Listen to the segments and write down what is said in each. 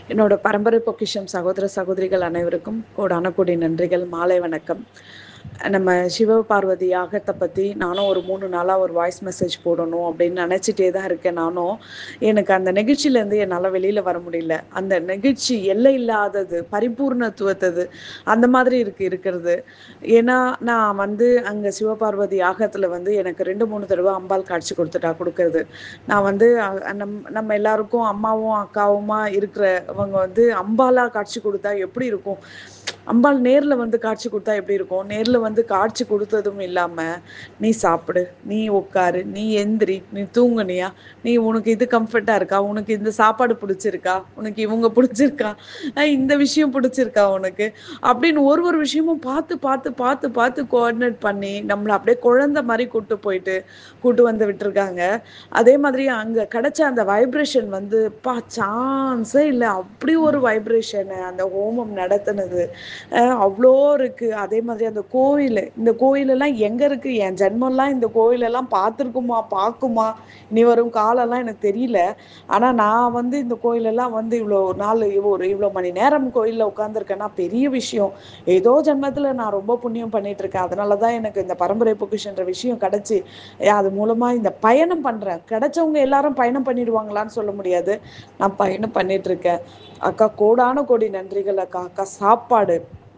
என்னோட பரம்பரை பொக்கிஷம் சகோதர சகோதரிகள் அனைவருக்கும் கோடான கோடி நன்றிகள் மாலை வணக்கம் நம்ம சிவ பார்வதி யாகத்தை பற்றி நானும் ஒரு மூணு நாளாக ஒரு வாய்ஸ் மெசேஜ் போடணும் அப்படின்னு நினச்சிட்டே தான் இருக்கேன் நானும் எனக்கு அந்த நிகழ்ச்சியிலேருந்து என்னால் வெளியில் வர முடியல அந்த நிகழ்ச்சி எல்லை இல்லாதது பரிபூர்ணத்துவத்தது அந்த மாதிரி இருக்கு இருக்கிறது ஏன்னா நான் வந்து அங்கே சிவபார்வதி யாகத்தில் வந்து எனக்கு ரெண்டு மூணு தடவை அம்பாள் காட்சி கொடுத்துட்டா கொடுக்கறது நான் வந்து அ- நம் நம்ம எல்லாருக்கும் அம்மாவும் அக்காவுமா இருக்கிறவங்க வந்து அம்பாலா காட்சி கொடுத்தா எப்படி இருக்கும் அம்பாள் நேர்ல வந்து காட்சி கொடுத்தா எப்படி இருக்கும் நேர்ல வந்து காட்சி கொடுத்ததும் இல்லாம நீ சாப்பிடு நீ உட்காரு நீ எந்திரி நீ தூங்குனியா நீ உனக்கு இது கம்ஃபர்ட்டா இருக்கா உனக்கு இந்த சாப்பாடு பிடிச்சிருக்கா உனக்கு இவங்க பிடிச்சிருக்கா அஹ் இந்த விஷயம் பிடிச்சிருக்கா உனக்கு அப்படின்னு ஒரு ஒரு விஷயமும் பார்த்து பார்த்து பார்த்து பார்த்து கோஆர்டினேட் பண்ணி நம்மளை அப்படியே குழந்தை மாதிரி கூட்டு போயிட்டு கூட்டு வந்து விட்டுருக்காங்க அதே மாதிரி அங்க கிடைச்ச அந்த வைப்ரேஷன் வந்து பா சான்ஸே இல்லை அப்படி ஒரு வைப்ரேஷன் அந்த ஹோமம் நடத்தினது அஹ் அவ்வளோ இருக்கு அதே மாதிரி அந்த கோயில் இந்த கோயிலெல்லாம் எங்க இருக்கு என் ஜென்மம்லாம் இந்த கோயிலெல்லாம் பார்த்துருக்குமா பார்க்குமா இனி வரும் காலம்லாம் எனக்கு தெரியல ஆனா நான் வந்து இந்த கோயிலெல்லாம் வந்து இவ்வளோ நாள் இவ்வளோ ஒரு இவ்வளோ மணி நேரம் கோயிலில் உட்காந்துருக்கேன்னா பெரிய விஷயம் ஏதோ ஜென்மத்துல நான் ரொம்ப புண்ணியம் பண்ணிட்டு இருக்கேன் அதனால தான் எனக்கு இந்த பரம்பரை பொக்கிஷன்ற விஷயம் கிடைச்சி ஏன் அது மூலமா இந்த பயணம் பண்றேன் கிடைச்சவங்க எல்லாரும் பயணம் பண்ணிடுவாங்களான்னு சொல்ல முடியாது நான் பயணம் பண்ணிட்டு இருக்கேன் அக்கா கோடான கோடி நன்றிகள் அக்கா அக்கா சாப்பாடு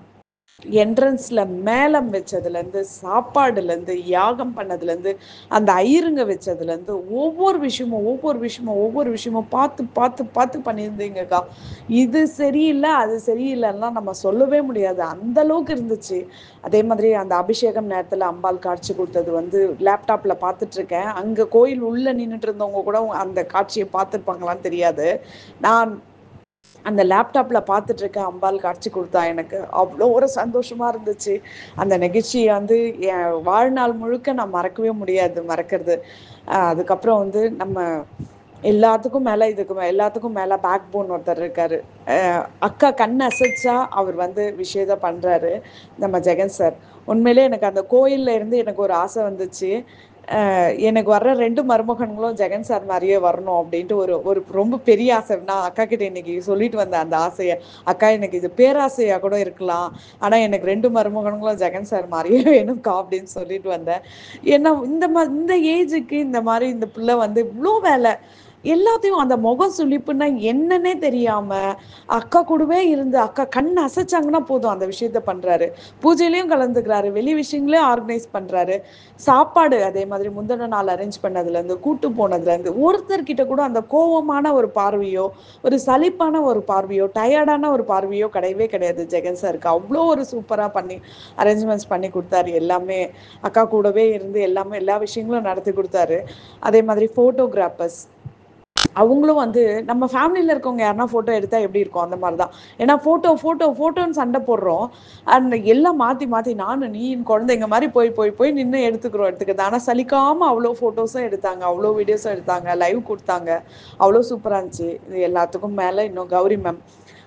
என்ட்ரன்ஸ்ல மேளம் வச்சதுல இருந்து சாப்பாடுல இருந்து யாகம் பண்ணதுல இருந்து அந்த ஐயருங்க வச்சதுல இருந்து ஒவ்வொரு விஷயமும் ஒவ்வொரு விஷயமும் ஒவ்வொரு விஷயமும் பார்த்து பார்த்து பார்த்து பண்ணியிருந்தீங்கக்கா இது சரியில்லை அது சரியில்லைன்னா நம்ம சொல்லவே முடியாது அந்த அளவுக்கு இருந்துச்சு அதே மாதிரி அந்த அபிஷேகம் நேரத்துல அம்பாள் காட்சி கொடுத்தது வந்து லேப்டாப்ல பார்த்துட்டு இருக்கேன் அங்க கோயில் உள்ள நின்னுட்டு இருந்தவங்க கூட அந்த காட்சியை பார்த்துருப்பாங்களான்னு தெரியாது நான் அந்த லேப்டாப்ல பார்த்துட்டு இருக்க அம்பாள் காட்சி கொடுத்தா எனக்கு அவ்வளோ ஒரு சந்தோஷமா இருந்துச்சு அந்த நிகழ்ச்சியை வந்து என் வாழ்நாள் முழுக்க நான் மறக்கவே முடியாது மறக்கிறது ஆஹ் அதுக்கப்புறம் வந்து நம்ம எல்லாத்துக்கும் மேல இதுக்கு மே- எல்லாத்துக்கும் மேல பேக் போன் ஒருத்தர் இருக்காரு ஆஹ் அக்கா கண் அசைச்சா அவர் வந்து விஷயத்த பண்றாரு நம்ம ஜெகன் சார் உண்மையிலே எனக்கு அந்த கோயில்ல இருந்து எனக்கு ஒரு ஆசை வந்துச்சு ஆஹ் எனக்கு வர்ற ரெண்டு மருமகன்களும் ஜெகன் சார் மாதிரியே வரணும் அப்படின்ட்டு ஒரு ஒரு ரொம்ப பெரிய ஆசை நான் அக்கா கிட்ட இன்னைக்கு சொல்லிட்டு வந்தேன் அந்த ஆசையை அக்கா எனக்கு இது பேராசையா கூட இருக்கலாம் ஆனா எனக்கு ரெண்டு மருமகன்களும் ஜெகன் சார் மாதிரியே வேணும்க்கா அப்படின்னு சொல்லிட்டு வந்தேன் ஏன்னா இந்த மா இந்த ஏஜுக்கு இந்த மாதிரி இந்த பிள்ளை வந்து இவ்வளோ வேலை எல்லாத்தையும் அந்த முகம் சுளிப்புன்னா என்னன்னே தெரியாம அக்கா கூடவே இருந்து அக்கா கண் அசைச்சாங்கன்னா போதும் அந்த விஷயத்த பண்றாரு பூஜையிலயும் கலந்துக்கிறாரு வெளி விஷயங்களையும் ஆர்கனைஸ் பண்றாரு சாப்பாடு அதே மாதிரி முந்தின நாள் அரேஞ்ச் பண்ணதுல இருந்து கூட்டு போனதுல இருந்து ஒருத்தர்கிட்ட கூட அந்த கோவமான ஒரு பார்வையோ ஒரு சலிப்பான ஒரு பார்வையோ டயர்டான ஒரு பார்வையோ கிடையவே கிடையாது ஜெகன் சாருக்கு அவ்வளோ ஒரு சூப்பரா பண்ணி அரேஞ்ச்மெண்ட்ஸ் பண்ணி கொடுத்தாரு எல்லாமே அக்கா கூடவே இருந்து எல்லாமே எல்லா விஷயங்களும் நடத்தி கொடுத்தாரு அதே மாதிரி ஃபோட்டோகிராஃபர்ஸ் அவங்களும் வந்து நம்ம ஃபேமிலியில் இருக்கவங்க யாருன்னா ஃபோட்டோ எடுத்தா எப்படி இருக்கும் அந்த மாதிரி தான் ஏன்னா ஃபோட்டோ ஃபோட்டோ ஃபோட்டோன்னு சண்டை போடுறோம் அந்த எல்லாம் மாற்றி மாற்றி நானும் நீ குழந்தைங்க மாதிரி போய் போய் போய் நின்று எடுத்துக்கிறோம் எடுத்துக்கிறது ஆனால் சலிக்காமல் அவ்வளோ ஃபோட்டோஸும் எடுத்தாங்க அவ்வளோ வீடியோஸும் எடுத்தாங்க லைவ் கொடுத்தாங்க அவ்வளோ சூப்பராக இருந்துச்சு இது எல்லாத்துக்கும் மேலே இன்னும் கௌரி மேம்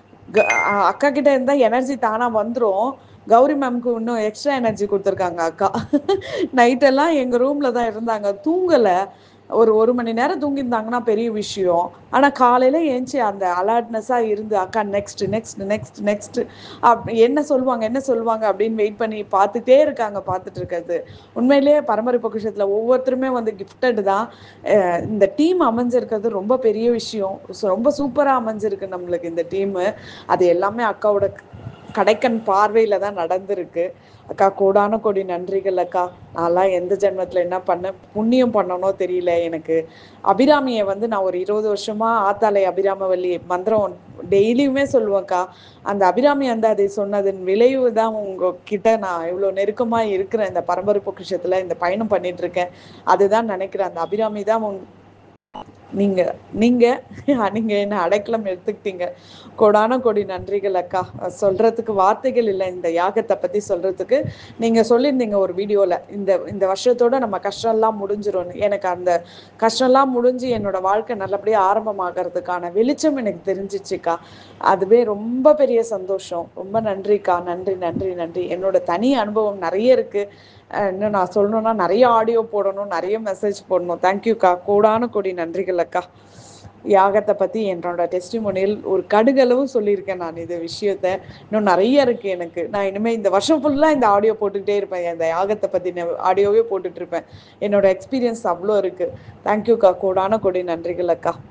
அக்கா கிட்ட இருந்தால் எனர்ஜி தானாக வந்துடும் கௌரி மேம்க்கு இன்னும் எக்ஸ்ட்ரா எனர்ஜி கொடுத்துருக்காங்க அக்கா நைட்டெல்லாம் எங்கள் ரூமில் தான் இருந்தாங்க தூங்கலை ஒரு ஒரு மணி நேரம் தூங்கியிருந்தாங்கன்னா பெரிய விஷயம் ஆனால் காலையில் ஏஞ்சி அந்த அலர்ட்னஸாக இருந்து அக்கா next next next next up என்ன சொல்லுவாங்க என்ன சொல்லுவாங்க அப்படின்னு வெயிட் பண்ணி பார்த்துட்டே இருக்காங்க பார்த்துட்டு இருக்கிறது உண்மையிலேயே பரம்பரை பொக்கிஷத்தில் ஒவ்வொருத்தருமே வந்து கிஃப்டட் தான் அஹ் இந்த டீம் அமைஞ்சிருக்கிறது ரொம்ப பெரிய விஷயம் So, ரொம்ப சூப்பராக அமைஞ்சிருக்கு நம்மளுக்கு இந்த டீமு அது எல்லாமே அக்காவோட கடைக்கண் பார்வையில தான் நடந்திருக்கு அக்கா கோடான கோடி நன்றிகள் அக்கா நான்லாம் எந்த ஜென்மத்துல என்ன பண்ண புண்ணியம் பண்ணனோ தெரியல எனக்கு அபிராமியை வந்து நான் ஒரு இருபது வருஷமா ஆத்தாலை அபிராமவல்லி மந்திரம் டெய்லியுமே சொல்லுவேன்க்கா அந்த அபிராமி வந்து அதை சொன்னதன் விளைவு தான் உங்க கிட்ட நான் இவ்வளோ நெருக்கமா இருக்கிறேன் இந்த பரம்பரை பொக்கிஷத்துல இந்த பயணம் பண்ணிட்டு இருக்கேன் அதுதான் நினைக்கிறேன் அந்த அபிராமி தான் உங்க நீங்க நீங்க நீங்க என்ன அடைக்கலம் எடுத்துக்கிட்டீங்க கோடான கோடி நன்றிகள் அக்கா சொல்றதுக்கு வார்த்தைகள் இல்லை இந்த யாகத்தை பத்தி சொல்றதுக்கு நீங்க சொல்லியிருந்தீங்க ஒரு வீடியோல இந்த இந்த வருஷத்தோட நம்ம கஷ்டம்லாம் முடிஞ்சிரும் எனக்கு அந்த கஷ்டம்லாம் முடிஞ்சு என்னோட வாழ்க்கை நல்லபடியா ஆரம்பமாகறதுக்கான வெளிச்சம் எனக்கு தெரிஞ்சிச்சுக்கா அதுவே ரொம்ப பெரிய சந்தோஷம் ரொம்ப நன்றிக்கா நன்றி நன்றி நன்றி என்னோட தனி அனுபவம் நிறைய இருக்கு அஹ் இன்னும் நான் சொல்லணும்னா நிறைய ஆடியோ போடணும் நிறைய மெசேஜ் போடணும் தேங்க்யூக்கா கோடான கோடி நன்றிகள் அக்கா யாகத்தை பற்றி என்னோட டெஸ்டிமோனியல் ஒரு கடுகளவு சொல்லியிருக்கேன் நான் இது விஷயத்த இன்னும் நிறைய இருக்குது எனக்கு நான் இனிமேல் இந்த வருஷம் ஃபுல்லாக இந்த ஆடியோ போட்டுக்கிட்டே இருப்பேன் இந்த யாகத்தை பற்றின ஆடியோவே போட்டுட்டு இருப்பேன் என்னோட எக்ஸ்பீரியன்ஸ் அவ்வளோ இருக்குது தேங்க்யூக்கா கோடான கொடி நன்றிகள் அக்கா